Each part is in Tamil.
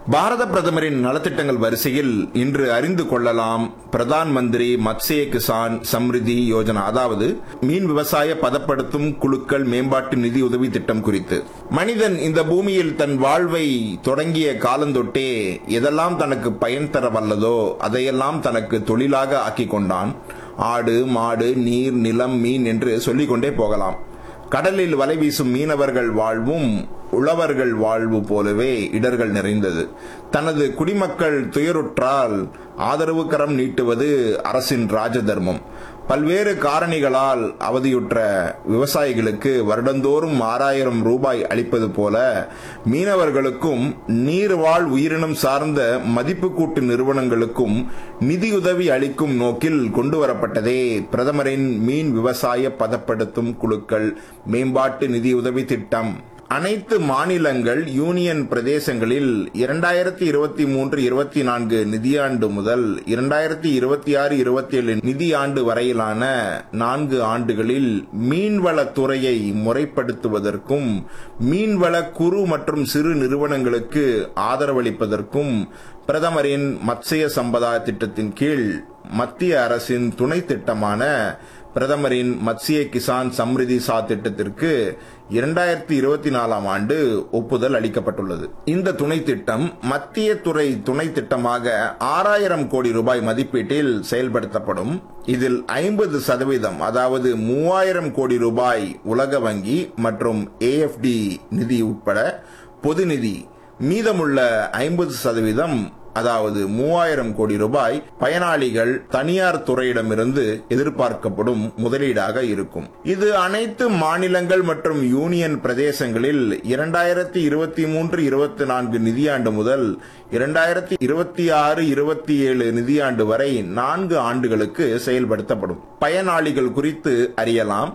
பாரத பிரதமரின் நலத்திட்டங்கள் வரிசையில் இன்று அறிந்து கொள்ளலாம் பிரதான் மந்திரி மத்ஸ்ய கிசான் சம்ரிதி யோஜனா அதாவது மீன் விவசாய பதப்படுத்தும் குழுக்கள் மேம்பாட்டு நிதி உதவி திட்டம் குறித்து மனிதன் இந்த பூமியில் தன் வாழ்வை தொடங்கிய காலந்தொட்டே எதெல்லாம் தனக்கு பயன் தர வல்லதோ அதையெல்லாம் தனக்கு தொழிலாக ஆக்கிக் கொண்டான் ஆடு மாடு நீர் நிலம் மீன் என்று சொல்லிக்கொண்டே போகலாம் கடலில் வலை வீசும் மீனவர்கள் வாழ்வும் உழவர்கள் வாழ்வு போலவே இடர்கள் நிறைந்தது தனது குடிமக்கள் துயருற்றால் ஆதரவு கரம் நீட்டுவது அரசின் ராஜ தர்மம் பல்வேறு காரணிகளால் அவதியுற்ற விவசாயிகளுக்கு வருடந்தோறும் ஆறாயிரம் ரூபாய் அளிப்பது போல மீனவர்களுக்கும் நீர்வாழ் உயிரினம் சார்ந்த மதிப்பு கூட்டு நிறுவனங்களுக்கும் நிதியுதவி அளிக்கும் நோக்கில் கொண்டுவரப்பட்டதே பிரதமரின் மீன் விவசாய பதப்படுத்தும் குழுக்கள் மேம்பாட்டு நிதியுதவி திட்டம் அனைத்து மாநிலங்கள் யூனியன் பிரதேசங்களில் இரண்டாயிரத்தி இருபத்தி மூன்று இருபத்தி நான்கு நிதியாண்டு முதல் இரண்டாயிரத்தி இருபத்தி ஆறு இருபத்தி ஏழு நிதியாண்டு வரையிலான நான்கு ஆண்டுகளில் மீன்வளத்துறையை முறைப்படுத்துவதற்கும் மீன்வள குறு மற்றும் சிறு நிறுவனங்களுக்கு ஆதரவளிப்பதற்கும் பிரதமரின் மத்ஸ்ய சம்பதா திட்டத்தின் கீழ் மத்திய அரசின் துணை திட்டமான பிரதமரின் மத்ஸ்ய கிசான் சம்ரிதி சா திட்டத்திற்கு இரண்டாயிரத்தி இருபத்தி நாலாம் ஆண்டு ஒப்புதல் அளிக்கப்பட்டுள்ளது இந்த துணை திட்டம் மத்திய துறை துணை திட்டமாக ஆறாயிரம் கோடி ரூபாய் மதிப்பீட்டில் செயல்படுத்தப்படும் இதில் ஐம்பது சதவீதம் அதாவது மூவாயிரம் கோடி ரூபாய் உலக வங்கி மற்றும் ஏஎஃப்டி நிதி உட்பட பொது நிதி மீதமுள்ள ஐம்பது சதவீதம் அதாவது மூவாயிரம் கோடி ரூபாய் பயனாளிகள் தனியார் துறையிடமிருந்து எதிர்பார்க்கப்படும் முதலீடாக இருக்கும் இது அனைத்து மாநிலங்கள் மற்றும் யூனியன் பிரதேசங்களில் இரண்டாயிரத்தி இருபத்தி மூன்று இருபத்தி நான்கு நிதியாண்டு முதல் இரண்டாயிரத்தி இருபத்தி ஆறு இருபத்தி ஏழு நிதியாண்டு வரை நான்கு ஆண்டுகளுக்கு செயல்படுத்தப்படும் பயனாளிகள் குறித்து அறியலாம்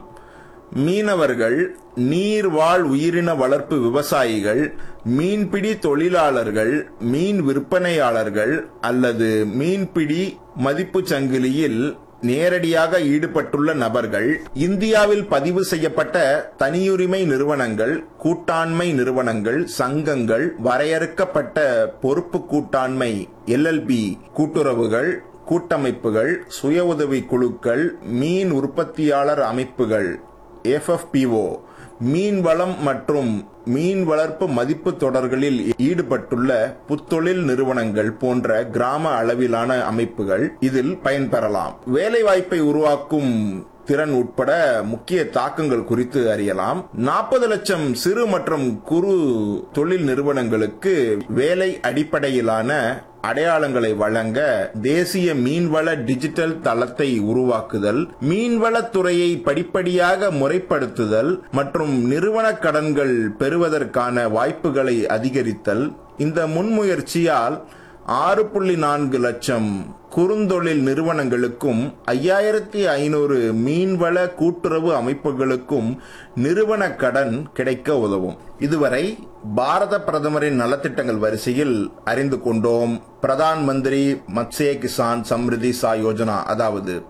மீனவர்கள் நீர்வாழ் உயிரின வளர்ப்பு விவசாயிகள் மீன்பிடி தொழிலாளர்கள் மீன் விற்பனையாளர்கள் அல்லது மீன்பிடி மதிப்பு சங்கிலியில் நேரடியாக ஈடுபட்டுள்ள நபர்கள் இந்தியாவில் பதிவு செய்யப்பட்ட தனியுரிமை நிறுவனங்கள் கூட்டாண்மை நிறுவனங்கள் சங்கங்கள் வரையறுக்கப்பட்ட பொறுப்பு கூட்டாண்மை எல்எல்பி கூட்டுறவுகள் கூட்டமைப்புகள் சுய உதவி குழுக்கள் மீன் உற்பத்தியாளர் அமைப்புகள் எஃப்எஃபிஓ மீன் வளம் மற்றும் மீன் வளர்ப்பு மதிப்பு தொடர்களில் ஈடுபட்டுள்ள புத்தொழில் நிறுவனங்கள் போன்ற கிராம அளவிலான அமைப்புகள் இதில் பயன்பெறலாம் வேலைவாய்ப்பை உருவாக்கும் திறன் உட்பட முக்கிய தாக்கங்கள் குறித்து அறியலாம் நாற்பது லட்சம் சிறு மற்றும் குறு தொழில் நிறுவனங்களுக்கு வேலை அடிப்படையிலான அடையாளங்களை வழங்க தேசிய மீன்வள டிஜிட்டல் தளத்தை உருவாக்குதல் மீன்வளத்துறையை படிப்படியாக முறைப்படுத்துதல் மற்றும் நிறுவன கடன்கள் பெறுவதற்கான வாய்ப்புகளை அதிகரித்தல் இந்த முன்முயற்சியால் ஆறு புள்ளி நான்கு லட்சம் குறுந்தொழில் நிறுவனங்களுக்கும் ஐயாயிரத்தி ஐநூறு மீன்வள கூட்டுறவு அமைப்புகளுக்கும் நிறுவன கடன் கிடைக்க உதவும் இதுவரை பாரத பிரதமரின் நலத்திட்டங்கள் வரிசையில் அறிந்து கொண்டோம் பிரதான் மந்திரி மத்ஸ்ய கிசான் சம்ரிதி சா யோஜனா அதாவது